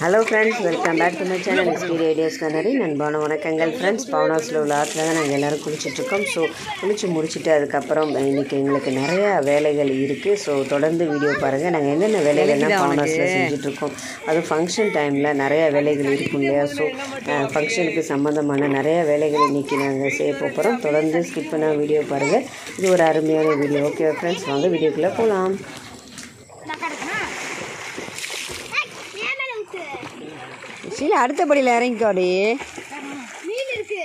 hello friends welcome back to my channel SP radios கண்ணாடி நண்பான வணக்கங்கள் ஃப்ரெண்ட்ஸ் பவுனாஸில் உள்ள ஆற்றில் தான் நாங்கள் எல்லோரும் குளிச்சிட்ருக்கோம் ஸோ குளிச்சு முடிச்சுட்டு அதுக்கப்புறம் இன்றைக்கி எங்களுக்கு நிறையா வேலைகள் இருக்குது ஸோ தொடர்ந்து வீடியோ பாருங்கள் நாங்கள் என்னென்ன வேலைகள்லாம் பவுனாஸில் செஞ்சுட்ருக்கோம் அது ஃபங்க்ஷன் டைமில் நிறையா வேலைகள் இருக்கும் இல்லையா ஸோ ஃபங்க்ஷனுக்கு சம்மந்தமான நிறையா வேலைகள் இன்றைக்கி நாங்கள் செய்ய போகிறோம் தொடர்ந்து ஸ்கிப் பண்ண வீடியோ பாருங்கள் இது ஒரு அருமையான வீடியோ ஓகே ஃப்ரெண்ட்ஸ் வாங்க வீடியோக்குள்ளே போகலாம் சீல அடுத்தபடியில் இறங்கிக்கோடி மீன் இருக்கு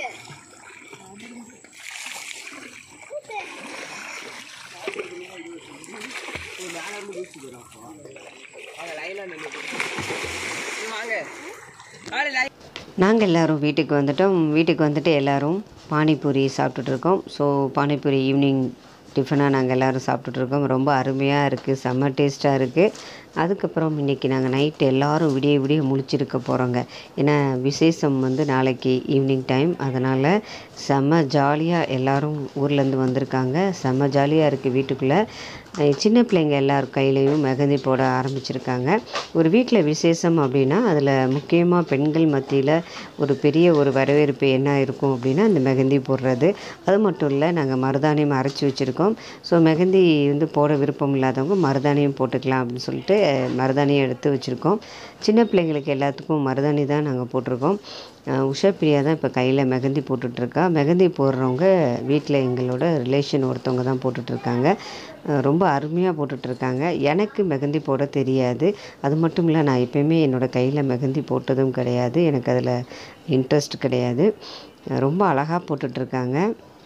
நாங்கள் எல்லோரும் வீட்டுக்கு வந்துட்டோம் வீட்டுக்கு வந்துட்டு எல்லோரும் பானிபூரி சாப்பிட்டுட்ருக்கோம் ஸோ பானிபூரி ஈவினிங் டிஃபனாக நாங்கள் எல்லோரும் சாப்பிட்டுட்ருக்கோம் ரொம்ப அருமையாக இருக்குது செம்ம டேஸ்ட்டாக இருக்குது அதுக்கப்புறம் இன்றைக்கி நாங்கள் நைட்டு எல்லோரும் விடிய விடிய முழிச்சிருக்க போகிறோங்க ஏன்னா விசேஷம் வந்து நாளைக்கு ஈவினிங் டைம் அதனால் செம்ம ஜாலியாக எல்லோரும் ஊர்லேருந்து வந்திருக்காங்க செம்ம ஜாலியாக இருக்குது வீட்டுக்குள்ளே அஹ் சின்ன பிள்ளைங்க எல்லார் கையிலையும் மெகந்தி போட ஆரம்பிச்சிருக்காங்க ஒரு வீட்டில் விசேஷம் அப்படின்னா அதில் முக்கியமாக பெண்கள் மத்தியில் ஒரு பெரிய ஒரு வரவேற்பு என்ன இருக்கும் அப்படின்னா இந்த மெகந்தி போடுறது அது மட்டும் இல்லை நாங்கள் மருதாணியம் அரைச்சி வச்சுருக்கோம் ஸோ மெகந்தி வந்து போட விருப்பம் இல்லாதவங்க மருதாணியம் போட்டுக்கலாம் அப்படின்னு சொல்லிட்டு அஹ், மருதாணியை எடுத்து வச்சுருக்கோம் சின்ன பிள்ளைங்களுக்கு எல்லாத்துக்கும் மருதாணி தான் நாங்கள் போட்டிருக்கோம் அஹ், உஷா பிரியா தான் இப்போ கையில் மெகந்தி போட்டுட்ருக்கா மெகந்தி போடுறவங்க வீட்டில் எங்களோட ரிலேஷன் ஒருத்தவங்க தான் போட்டுட்ருக்காங்க அஹ் ரொம்ப அருமையாக போட்டுட்ருக்காங்க எனக்கு மெகந்தி போட தெரியாது அது மட்டும் இல்லை நான் எப்பயுமே என்னோடய கையில் மெகந்தி போட்டதும் கிடையாது எனக்கு அதில் இன்ட்ரெஸ்ட் கிடையாது அஹ் ரொம்ப அழகாக போட்டுட்ருக்காங்க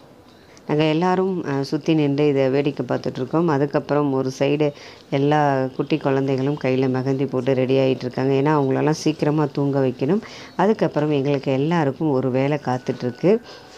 நாங்கள் எல்லாரும் சுற்றி நின்று இதை வேடிக்கை பார்த்துட்ருக்கோம் அதுக்கப்புறம் ஒரு சைடு எல்லா குட்டி குழந்தைகளும் கையில் மெகந்தி போட்டு ரெடி ஆகிட்டு இருக்காங்க ஏன்னா அவங்களெல்லாம் சீக்கிரமாக தூங்க வைக்கணும் அதுக்கப்புறம் எங்களுக்கு எல்லாருக்கும் ஒரு வேலை காத்துட்ருக்கு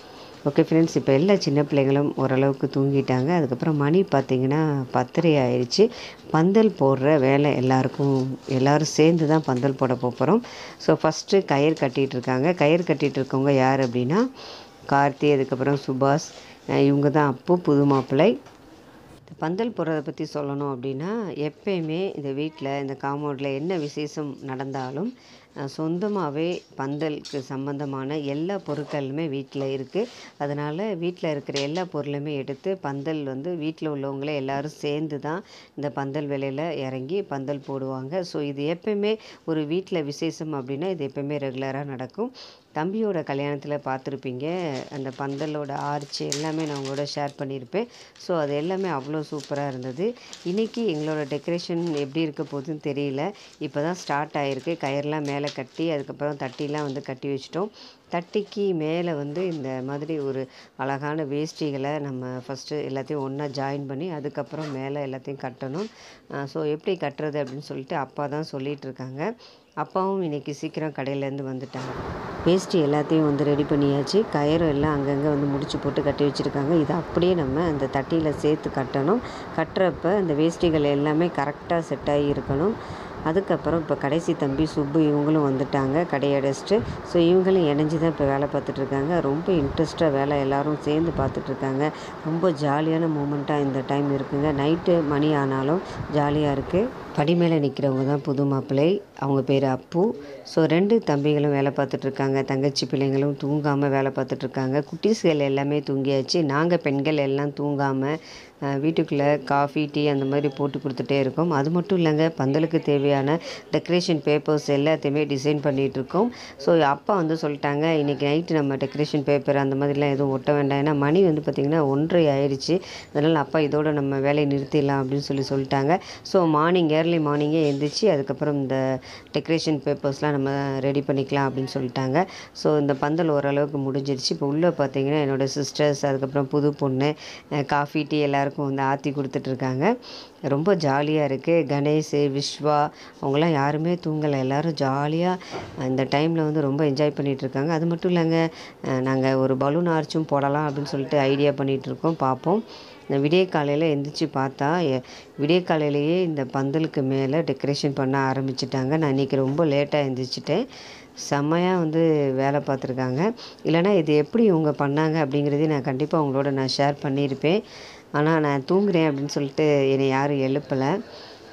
ஓகே ஃப்ரெண்ட்ஸ் இப்போ எல்லா சின்ன பிள்ளைங்களும் ஓரளவுக்கு தூங்கிட்டாங்க அதுக்கப்புறம் மணி பார்த்திங்கன்னா பத்தரை ஆயிடுச்சு பந்தல் போடுற வேலை எல்லாருக்கும் எல்லோரும் சேர்ந்து தான் பந்தல் போட போகிறோம் ஸோ ஃபஸ்ட்டு கயிறு கட்டிகிட்டு இருக்காங்க கயிறு கட்டிகிட்டு இருக்கவங்க யார் அப்படின்னா கார்த்தி அதுக்கப்புறம் சுபாஷ் அஹ் இவங்க தான் அப்பு புது மாப்பிள்ளை இந்த பந்தல் போடுறத பற்றி சொல்லணும் அப்படின்னா எப்பயுமே இந்த வீட்டில் இந்த காம்பவுண்டில் என்ன விசேஷம் நடந்தாலும் சொந்தமாகவே பந்தலுக்கு சம்மந்தமான எல்லா பொருட்களுமே வீட்டில் இருக்குது அதனால் வீட்டில் இருக்கிற எல்லா பொருளுமே எடுத்து பந்தல் வந்து வீட்டில் உள்ளவங்களே எல்லாரும் சேர்ந்து தான் இந்த பந்தல் வேலையில் இறங்கி பந்தல் போடுவாங்க ஸோ இது எப்பயுமே ஒரு வீட்டில் விசேஷம் அப்படின்னா இது எப்பயுமே ரெகுலராக நடக்கும் தம்பியோட கல்யாணத்தில் பார்த்துருப்பீங்க அந்த பந்தலோட ஆர்ச் எல்லாமே நான் உங்களோட ஷேர் பண்ணியிருப்பேன் ஸோ அது எல்லாமே அவ்வளோ சூப்பராக இருந்தது இன்றைக்கி எங்களோட டெக்கரேஷன் எப்படி இருக்க போகுதுன்னு தெரியல இப்போ தான் ஸ்டார்ட் ஆகிருக்கு கயிறுலாம் மேலே கட்டி அதுக்கப்புறம் தட்டிலாம் வந்து கட்டி வச்சிட்டோம் தட்டிக்கு மேலே வந்து இந்த மாதிரி ஒரு அழகான வேஷ்டிகளை நம்ம ஃபஸ்ட்டு எல்லாத்தையும் ஒன்றா ஜாயின் பண்ணி அதுக்கப்புறம் மேலே எல்லாத்தையும் கட்டணும் ஸோ எப்படி கட்டுறது அப்படின்னு சொல்லிட்டு அப்பா தான் சொல்லிகிட்டு இருக்காங்க அப்பாவும் இன்றைக்கி சீக்கிரம் கடையிலேருந்து வந்துட்டாங்க வேஷ்டி எல்லாத்தையும் வந்து ரெடி பண்ணியாச்சு கயிறு எல்லாம் அங்கங்கே வந்து முடிச்சு போட்டு கட்டி வச்சுருக்காங்க இதை அப்படியே நம்ம அந்த தட்டியில் சேர்த்து கட்டணும் கட்டுறப்ப அந்த வேஷ்டிகள் எல்லாமே கரெக்டாக செட் ஆகி இருக்கணும் அதுக்கப்புறம் இப்போ கடைசி தம்பி சுப்பு இவங்களும் வந்துட்டாங்க கடையடைச்சிட்டு ஸோ இவங்களும் இணைஞ்சு தான் இப்போ வேலை பார்த்துட்ருக்காங்க ரொம்ப இன்ட்ரெஸ்ட்டாக வேலை எல்லாரும் சேர்ந்து பார்த்துட்ருக்காங்க ரொம்ப ஜாலியான மூமெண்ட்டாக இந்த டைம் இருக்குங்க நைட்டு மணி ஆனாலும் ஜாலியாக இருக்குது படி மேலே நிற்கிறவங்க தான் புது மாப்பிள்ளை அவங்க பேர் அப்பு ஸோ ரெண்டு தம்பிகளும் வேலை பார்த்துட்ருக்காங்க தங்கச்சி பிள்ளைங்களும் தூங்காமல் வேலை பார்த்துட்ருக்காங்க குட்டீஸ்கள் எல்லாமே தூங்கியாச்சு நாங்கள் பெண்கள் எல்லாம் தூங்காமல் வீட்டுக்குள்ளே காஃபி டீ அந்த மாதிரி போட்டு கொடுத்துட்டே இருக்கோம் அது மட்டும் இல்லைங்க பந்தலுக்கு தேவையான டெக்கரேஷன் பேப்பர்ஸ் எல்லாத்தையுமே டிசைன் பண்ணிகிட்ருக்கோம் ஸோ அப்பா வந்து சொல்லிட்டாங்க இன்றைக்கி நைட்டு நம்ம டெக்கரேஷன் பேப்பர் அந்த மாதிரிலாம் எதுவும் ஒட்ட வேண்டாம் ஏன்னா மணி வந்து பார்த்திங்கன்னா ஒன்றரை ஆயிடுச்சு அதனால் அப்பா இதோட நம்ம வேலையை நிறுத்திடலாம் அப்படின்னு சொல்லி சொல்லிட்டாங்க ஸோ மார்னிங் ஏர்லி மார்னிங்கே எழுந்திரிச்சு அதுக்கப்புறம் இந்த டெக்கரேஷன் பேப்பர்ஸ்லாம் நம்ம ரெடி பண்ணிக்கலாம் அப்படின்னு சொல்லிட்டாங்க ஸோ இந்த பந்தல் ஓரளவுக்கு முடிஞ்சிருச்சு இப்போ உள்ளே பார்த்தீங்கன்னா என்னோடய சிஸ்டர்ஸ் அதுக்கப்புறம் புது பொண்ணு காஃபி டீ எல்லாருக்கும் வந்து ஆற்றி கொடுத்துட்ருக்காங்க ரொம்ப ஜாலியாக இருக்குது கணேஷ் விஸ்வா அவங்களாம் யாருமே தூங்கலை எல்லோரும் ஜாலியாக இந்த டைமில் வந்து ரொம்ப என்ஜாய் பண்ணிகிட்ருக்காங்க அது மட்டும் இல்லைங்க நாங்கள் ஒரு பலூன் ஆர்ச்சும் போடலாம் அப்படின்னு சொல்லிட்டு ஐடியா பண்ணிகிட்ருக்கோம் பார்ப்போம் இந்த விடிய காலையில் எந்திரிச்சு பார்த்தா எ- விடிய காலையிலேயே இந்த பந்தலுக்கு மேலே டெக்கரேஷன் பண்ண ஆரம்பிச்சிட்டாங்க நான் இன்றைக்கி ரொம்ப லேட்டாக எந்திரிச்சிட்டேன் செம்மையாக வந்து வேலை பார்த்துருக்காங்க இல்லைனா இது எப்படி இவங்க பண்ணாங்க அப்படிங்கிறதையும் நான் கண்டிப்பாக உங்களோட நான் ஷேர் பண்ணியிருப்பேன் ஆனால் நான் தூங்குறேன் அப்படின்னு சொல்லிட்டு என்னை யாரும் எழுப்பலை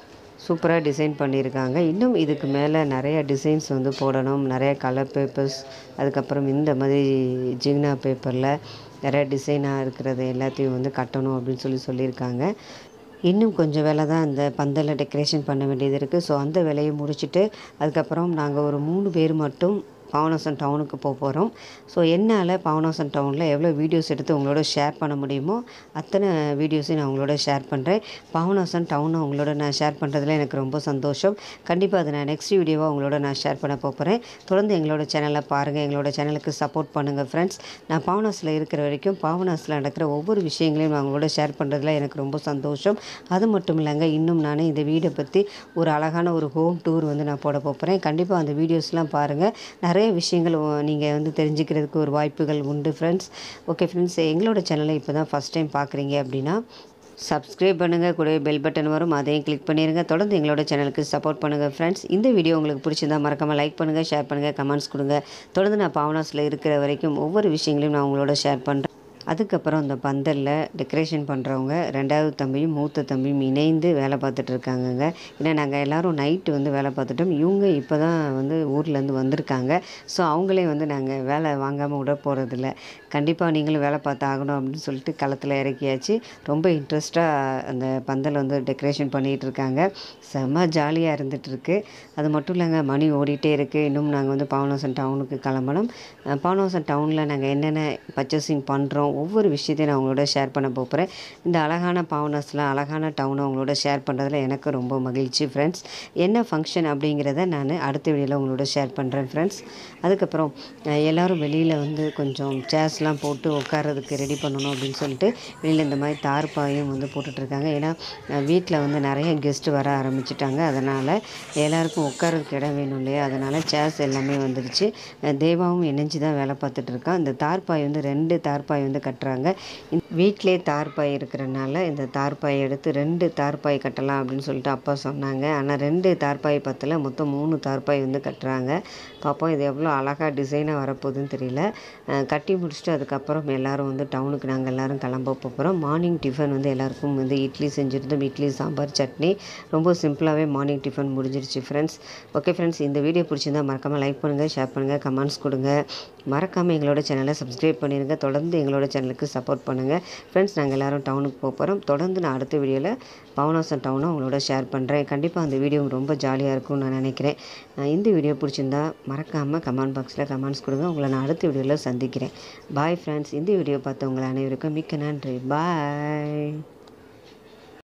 சூப்பராக டிசைன் பண்ணியிருக்காங்க இன்னும் இதுக்கு மேலே நிறைய டிசைன்ஸ் வந்து போடணும் நிறைய கலர் பேப்பர்ஸ் அதுக்கப்புறம் இந்த மாதிரி ஜிக்னா பேப்பரில் நிறைய டிசைனாக இருக்கிறது எல்லாத்தையும் வந்து கட்டணும் அப்படின்னு சொல்லி சொல்லியிருக்காங்க இன்னும் கொஞ்சம் வேலை தான் அந்த பந்தலில் டெக்கரேஷன் பண்ண வேண்டியது இருக்குது ஸோ அந்த வேலையை முடிச்சுட்டு அதுக்கப்புறம் நாங்கள் ஒரு மூணு பேர் மட்டும் பாவனாசன் டவுனுக்கு போக போகிறோம் ஸோ என்னால் பாவனாசன் டவுனில் எவ்வளோ வீடியோஸ் எடுத்து உங்களோட ஷேர் பண்ண முடியுமோ அத்தனை வீடியோஸையும் நான் உங்களோட ஷேர் பண்ணுறேன் பாவனாசன் டவுனை உங்களோட நான் ஷேர் பண்ணுறதுல எனக்கு ரொம்ப சந்தோஷம் கண்டிப்பாக அதை நான் நெக்ஸ்ட் வீடியோவாக உங்களோட நான் ஷேர் பண்ண போகிறேன் தொடர்ந்து எங்களோட சேனலை பாருங்கள் எங்களோட சேனலுக்கு சப்போர்ட் பண்ணுங்கள் ஃப்ரெண்ட்ஸ் நான் பாவனாஸில் இருக்கிற வரைக்கும் பாவனாஸில் நடக்கிற ஒவ்வொரு விஷயங்களையும் நான் உங்களோட ஷேர் பண்ணுறதுல எனக்கு ரொம்ப சந்தோஷம் அது மட்டும் இல்லைங்க இன்னும் நான் இந்த வீடை பற்றி ஒரு அழகான ஒரு ஹோம் டூர் வந்து நான் போட போகிறேன் கண்டிப்பாக அந்த வீடியோஸ்லாம் பாருங்கள் நிறைய விஷயங்கள் நீங்கள் வந்து தெரிஞ்சுக்கிறதுக்கு ஒரு வாய்ப்புகள் உண்டு ஃப்ரெண்ட்ஸ் ஓகே ஃப்ரெண்ட்ஸ் எங்களோட சேனலை இப்போ தான் ஃபஸ்ட் டைம் பார்க்குறீங்க அப்படின்னா சப்ஸ்கிரைப் பண்ணுங்கள் கூட பெல் பட்டன் வரும் அதையும் கிளிக் பண்ணிடுங்க தொடர்ந்து எங்களோட சேனலுக்கு சப்போர்ட் பண்ணுங்கள் ஃப்ரெண்ட்ஸ் இந்த வீடியோ உங்களுக்கு பிடிச்சிருந்தா மறக்காமல் லைக் பண்ணுங்கள் ஷேர் பண்ணுங்கள் கமெண்ட்ஸ் கொடுங்க தொடர்ந்து நான் பாவனாஸில் இருக்கிற வரைக்கும் ஒவ்வொரு விஷயங்களையும் நான் உங்களோட ஷேர் பண்ணுறேன் அதுக்கப்புறம் அந்த பந்தலில் டெக்கரேஷன் பண்ணுறவங்க ரெண்டாவது தம்பியும் மூத்த தம்பியும் இணைந்து வேலை பார்த்துட்டு இருக்காங்கங்க ஏன்னா நாங்கள் எல்லோரும் நைட்டு வந்து வேலை பார்த்துட்டோம் இவங்க இப்போ தான் வந்து ஊர்லேருந்து வந்திருக்காங்க ஸோ அவங்களே வந்து நாங்கள் வேலை வாங்காமல் விட போகிறதில்ல கண்டிப்பாக நீங்களும் வேலை பார்த்து ஆகணும் அப்படின்னு சொல்லிட்டு களத்தில் இறக்கியாச்சு ரொம்ப இன்ட்ரெஸ்ட்டாக அந்த பந்தல் வந்து டெக்கரேஷன் பண்ணிகிட்டு இருக்காங்க செம்ம ஜாலியாக இருந்துட்டு இருக்கு அது மட்டும் இல்லைங்க மணி ஓடிட்டே இருக்குது இன்னும் நாங்கள் வந்து பாவனாசன் டவுனுக்கு கிளம்பணும் அஹ் பாவனாசன் டவுனில் நாங்கள் என்னென்ன பர்ச்சேசிங் பண்ணுறோம் ஒவ்வொரு விஷயத்தையும் நான் உங்களோட ஷேர் பண்ண போகிறேன் இந்த அழகான பாவனாஸில் அழகான டவுனை உங்களோட ஷேர் பண்ணுறதுல எனக்கு ரொம்ப மகிழ்ச்சி ஃப்ரெண்ட்ஸ் என்ன ஃபங்க்ஷன் அப்படிங்கிறத நான் அடுத்த வீடியோவில் உங்களோட ஷேர் பண்ணுறேன் ஃப்ரெண்ட்ஸ் அதுக்கப்புறம் அஹ் எல்லாரும் வெளியில் வந்து கொஞ்சம் சேர்ஸ்லாம் போட்டு உட்கார்றதுக்கு ரெடி பண்ணணும் அப்படின்னு சொல்லிட்டு வெளியில் இந்த மாதிரி தார்பாயும் வந்து போட்டுட்ருக்காங்க ஏன்னா வீட்டில் வந்து நிறைய கெஸ்ட்டு வர ஆரம்பிச்சிட்டாங்க அதனால் எல்லாருக்கும் உட்கார்றதுக்கு இடம் வேணும் இல்லையா அதனால் சேர்ஸ் எல்லாமே வந்துடுச்சு அஹ் தேவாவும் இணைஞ்சு தான் வேலை பார்த்துட்டு இருக்கான் இந்த தார்பாய் வந்து ரெண்டு தார்பாய் வந்து கட்டுறாங்க வீட்டிலே தார்பாய் இருக்கிறனால இந்த தார்பாய் எடுத்து ரெண்டு தார்பாய் கட்டலாம் அப்படின்னு சொல்லிட்டு அப்பா சொன்னாங்க ஆனால் ரெண்டு தார்பாய் பத்தில் மொத்தம் மூணு தார்பாய் வந்து கட்டுறாங்க பார்ப்போம் இது எவ்வளோ அழகாக டிசைனாக வரப்போகுதுன்னு தெரியல அஹ் கட்டி முடிச்சுட்டு அதுக்கப்புறம் எல்லாரும் வந்து டவுனுக்கு நாங்கள் எல்லாரும் கிளம்ப போகிறோம் மார்னிங் டிஃபன் வந்து எல்லாருக்கும் வந்து இட்லி செஞ்சுருந்தோம் இட்லி சாம்பார் சட்னி ரொம்ப சிம்பிளாகவே மார்னிங் டிஃபன் முடிஞ்சிருச்சு ஃப்ரெண்ட்ஸ் ஓகே ஃப்ரெண்ட்ஸ் இந்த வீடியோ பிடிச்சிருந்தா மறக்காமல் லைக் பண்ணுங்கள் ஷேர் பண்ணுங்கள் கமெண்ட்ஸ் கொடுங்க மறக்காமல் எங்களோட சேனலை சப்ஸ்கிரைப் பண்ணிடுங்க தொடர்ந்து எங்களோட சேனலுக்கு சப்போர்ட் பண்ணுங்கள் ஃப்ரெண்ட்ஸ் நாங்கள் எல்லாரும் டவுனுக்கு போக போகிறோம் தொடர்ந்து நான் அடுத்த வீடியோவில் பவனாசன் டவுனை உங்களோட ஷேர் பண்ணுறேன் கண்டிப்பாக அந்த வீடியோ ரொம்ப ஜாலியாக இருக்கும்னு நான் நினைக்கிறேன் அஹ் இந்த வீடியோ பிடிச்சிருந்தா மறக்காமல் கமெண்ட் பாக்ஸில் கமெண்ட்ஸ் கொடுங்க உங்களை நான் அடுத்த வீடியோவில் சந்திக்கிறேன் பாய் ஃப்ரெண்ட்ஸ் இந்த வீடியோ பார்த்தவங்களை அனைவருக்கும் மிக்க நன்றி பாய்